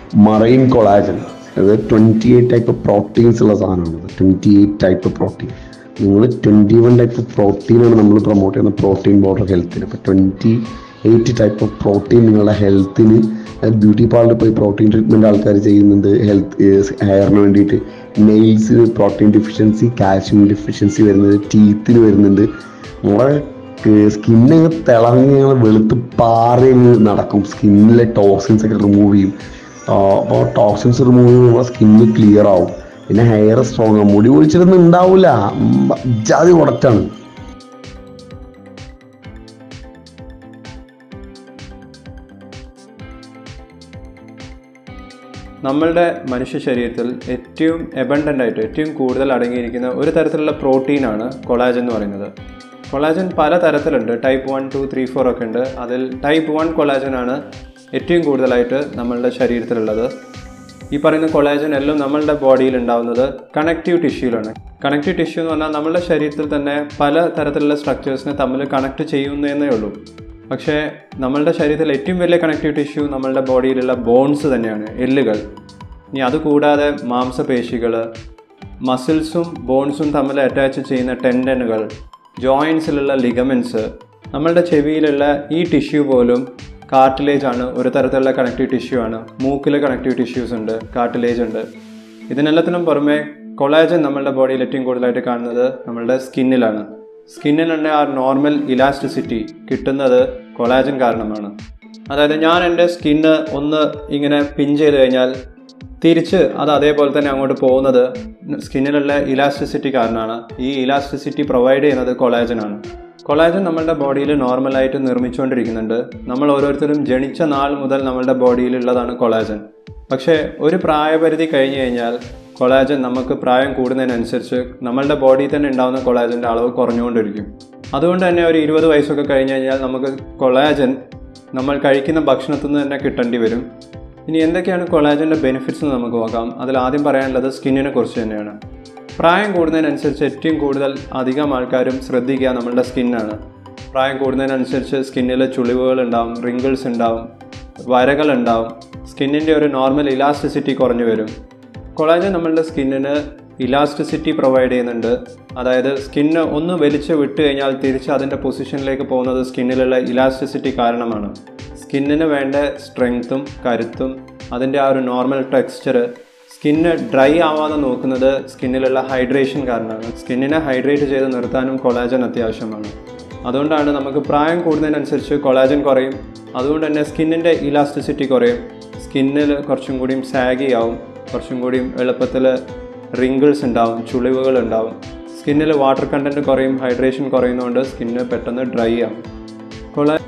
marine collagen അത് twenty eight type proteins ഉള്ള സാധനമാണ് ട്വൻറ്റി എയ്റ്റ് ടൈപ്പ് പ്രോട്ടീൻ നിങ്ങൾ ട്വൻറ്റി വൺ ടൈപ്പ് പ്രോട്ടീനാണ് നമ്മൾ പ്രൊമോട്ട് ചെയ്യുന്ന പ്രോട്ടീൻ പൗഡർ ഹെൽത്തിന് അപ്പോൾ twenty eight type of protein നിങ്ങളുടെ ഹെൽത്തിന് ബ്യൂട്ടി പാർലറിൽ പോയി പ്രോട്ടീൻ ട്രീറ്റ്മെൻറ്റ് ആൾക്കാർ ചെയ്യുന്നുണ്ട് ഹെൽത്ത് ഹെയറിന് വേണ്ടിയിട്ട് നെയിൽസിന് പ്രോട്ടീൻ ഡിഫിഷ്യൻസി കാൽഷ്യം ഡിഫിഷ്യൻസി വരുന്നത് ടീത്തിന് വരുന്നുണ്ട് നമ്മുടെ സ്കിന്നങ്ങ് തിളങ്ങി വെളുത്ത് പാറി നടക്കും സ്കിന്നിലെ ടോക്സിൻസ് ഒക്കെ റിമൂവ് ചെയ്യും അപ്പോൾ ടോക്സിൻസ് റിമൂവ് ചെയ്യുമ്പോൾ നമ്മുടെ സ്കിന്ന് ക്ലിയർ ആവും പിന്നെ ഹെയർ സ്ട്രോങ് ആവും മുടി ഒഴിച്ചിട്ടൊന്നും ഉണ്ടാവില്ല ജാതി പ്രൊഡക്റ്റാണ് നമ്മളുടെ മനുഷ്യ ശരീരത്തിൽ ഏറ്റവും എബണ്ടൻ്റ് ആയിട്ട് ഏറ്റവും കൂടുതൽ അടങ്ങിയിരിക്കുന്ന ഒരു തരത്തിലുള്ള പ്രോട്ടീനാണ് കൊളാജൻ എന്ന് പറയുന്നത് കൊളാജൻ പല തരത്തിലുണ്ട് type one two three four ഒക്കെ ഉണ്ട് അതിൽ ടൈപ്പ് വൺ കൊളാജൻ ആണ് ഏറ്റവും കൂടുതലായിട്ട് നമ്മളുടെ ശരീരത്തിലുള്ളത് ഈ പറയുന്ന കൊളാജൻ എല്ലാം നമ്മളുടെ ബോഡിയിൽ ഉണ്ടാവുന്നത് കണക്റ്റീവ് ടിഷ്യൂലാണ് കണക്റ്റീവ് ടിഷ്യൂ എന്ന് പറഞ്ഞാൽ നമ്മളുടെ ശരീരത്തിൽ തന്നെ പല തരത്തിലുള്ള സ്ട്രക്ചേഴ്സിനെ തമ്മിൽ കണക്ട് ചെയ്യുന്നതേ ഉള്ളൂ പക്ഷേ നമ്മളുടെ ശരീരത്തിൽ ഏറ്റവും വലിയ കണക്റ്റീവ് ടിഷ്യൂ നമ്മളുടെ ബോഡിയിലുള്ള ബോൺസ് തന്നെയാണ് എല്ലുകൾ ഇനി അതുകൂടാതെ മാംസപേശികൾ മസിൽസും ബോൺസും തമ്മിൽ അറ്റാച്ച് ചെയ്യുന്ന ടെൻഡനുകൾ ജോയിൻസിലുള്ള ലിഗമെൻറ്റ്സ് നമ്മളുടെ ചെവിയിലുള്ള ഈ ടിഷ്യൂ പോലും കാർട്ടിലേജ് ആണ് ഒരു തരത്തിലുള്ള കണക്റ്റീവ് ടിഷ്യൂ ആണ് മൂക്കിൽ കണക്റ്റീവ് ടിഷ്യൂസ് ഉണ്ട് കാർട്ടിലേജ് ഉണ്ട് ഇതിനെല്ലാത്തിനും പുറമെ കൊളാജൻ നമ്മളുടെ ബോഡിയിൽ ഏറ്റവും കൂടുതലായിട്ട് കാണുന്നത് നമ്മളുടെ സ്കിന്നിലാണ് സ്കിന്നിനുള്ള ആ നോർമൽ ഇലാസ്റ്റിസിറ്റി കിട്ടുന്നത് കൊളാജൻ കാരണമാണ് അതായത് ഞാൻ എൻ്റെ സ്കിന്ന് ഒന്ന് ഇങ്ങനെ പിൻ ചെയ്ത് കഴിഞ്ഞാൽ തിരിച്ച് അത് അതേപോലെ തന്നെ അങ്ങോട്ട് പോകുന്നത് സ്കിന്നിലുള്ള ഇലാസ്റ്റിസിറ്റി കാരണമാണ് ഈ ഇലാസ്റ്റിസിറ്റി പ്രൊവൈഡ് ചെയ്യുന്നത് കൊളാജൻ ആണ് കൊളാജൻ നമ്മളുടെ ബോഡിയിൽ നോർമലായിട്ട് നിർമ്മിച്ചുകൊണ്ടിരിക്കുന്നുണ്ട് നമ്മൾ ഓരോരുത്തരും ജനിച്ച നാൾ മുതൽ നമ്മളുടെ ബോഡിയിലുള്ളതാണ് കൊളാജൻ പക്ഷേ ഒരു പ്രായപരിധി കഴിഞ്ഞ് കഴിഞ്ഞാൽ കൊളാജൻ നമുക്ക് പ്രായം കൂടുന്നതിനനുസരിച്ച് നമ്മളുടെ ബോഡിയിൽ തന്നെ ഉണ്ടാകുന്ന കൊളാജൻ്റെ അളവ് കുറഞ്ഞുകൊണ്ടിരിക്കും അതുകൊണ്ട് തന്നെ ഒരു ഇരുപത് വയസ്സൊക്കെ കഴിഞ്ഞ് കഴിഞ്ഞാൽ നമുക്ക് കൊളാജൻ നമ്മൾ കഴിക്കുന്ന ഭക്ഷണത്തിൽ നിന്ന് തന്നെ കിട്ടേണ്ടി വരും ഇനി എന്തൊക്കെയാണ് കൊളാജൻ്റെ ബെനിഫിറ്റ്സ് എന്ന് നമുക്ക് നോക്കാം അതിൽ ആദ്യം പറയാനുള്ളത് സ്കിന്നിനെ കുറിച്ച് തന്നെയാണ് പ്രായം കൂടുന്നതിനനുസരിച്ച് ഏറ്റവും കൂടുതൽ അധികം ആൾക്കാരും ശ്രദ്ധിക്കുക നമ്മളുടെ സ്കിന്നാണ് പ്രായം കൂടുന്നതിനനുസരിച്ച് സ്കിന്നിൽ ചുളിവുകൾ ഉണ്ടാവും റിങ്കിൾസ് ഉണ്ടാവും വരകൾ ഉണ്ടാവും സ്കിന്നിൻ്റെ ഒരു നോർമൽ ഇലാസ്റ്റിസിറ്റി കുറഞ്ഞു വരും കൊളാജൻ നമ്മളുടെ സ്കിന്നിന് ഇലാസ്റ്റിസിറ്റി പ്രൊവൈഡ് ചെയ്യുന്നുണ്ട് അതായത് സ്കിന്ന് ഒന്ന് വലിച്ച് വിട്ട് കഴിഞ്ഞാൽ തിരിച്ച് അതിൻ്റെ പൊസിഷനിലേക്ക് പോകുന്നത് സ്കിന്നിലുള്ള ഇലാസ്റ്റിസിറ്റി കാരണമാണ് സ്കിന്നിന് വേണ്ട സ്ട്രെങ്ത്തും കരുത്തും അതിൻ്റെ ആ ഒരു നോർമൽ ടെക്സ്ചർ സ്കിന്ന് ഡ്രൈ ആവാതെ നോക്കുന്നത് സ്കിന്നിലുള്ള ഹൈഡ്രേഷൻ കാരണമാണ് സ്കിന്നിനെ ഹൈഡ്രേറ്റ് ചെയ്ത് നിർത്താനും കൊളാജൻ അത്യാവശ്യമാണ് അതുകൊണ്ടാണ് നമുക്ക് പ്രായം കൂടുന്നതിനനുസരിച്ച് കൊളാജൻ കുറയും അതുകൊണ്ട് തന്നെ സ്കിന്നിൻ്റെ ഇലാസ്റ്റിസിറ്റി കുറയും സ്കിന്നിൽ കുറച്ചും കൂടിയും സാഗി ആവും കുറച്ചും കൂടിയും എളുപ്പത്തിൽ റിങ്കിൾസ് ഉണ്ടാവും ചുളിവുകൾ ഉണ്ടാവും സ്കിന്നിൽ വാട്ടർ കണ്ടൻറ്റ് കുറയും ഹൈഡ്രേഷൻ കുറയുന്നതുകൊണ്ട് സ്കിന്ന് പെട്ടെന്ന് ഡ്രൈ ആവും കൊള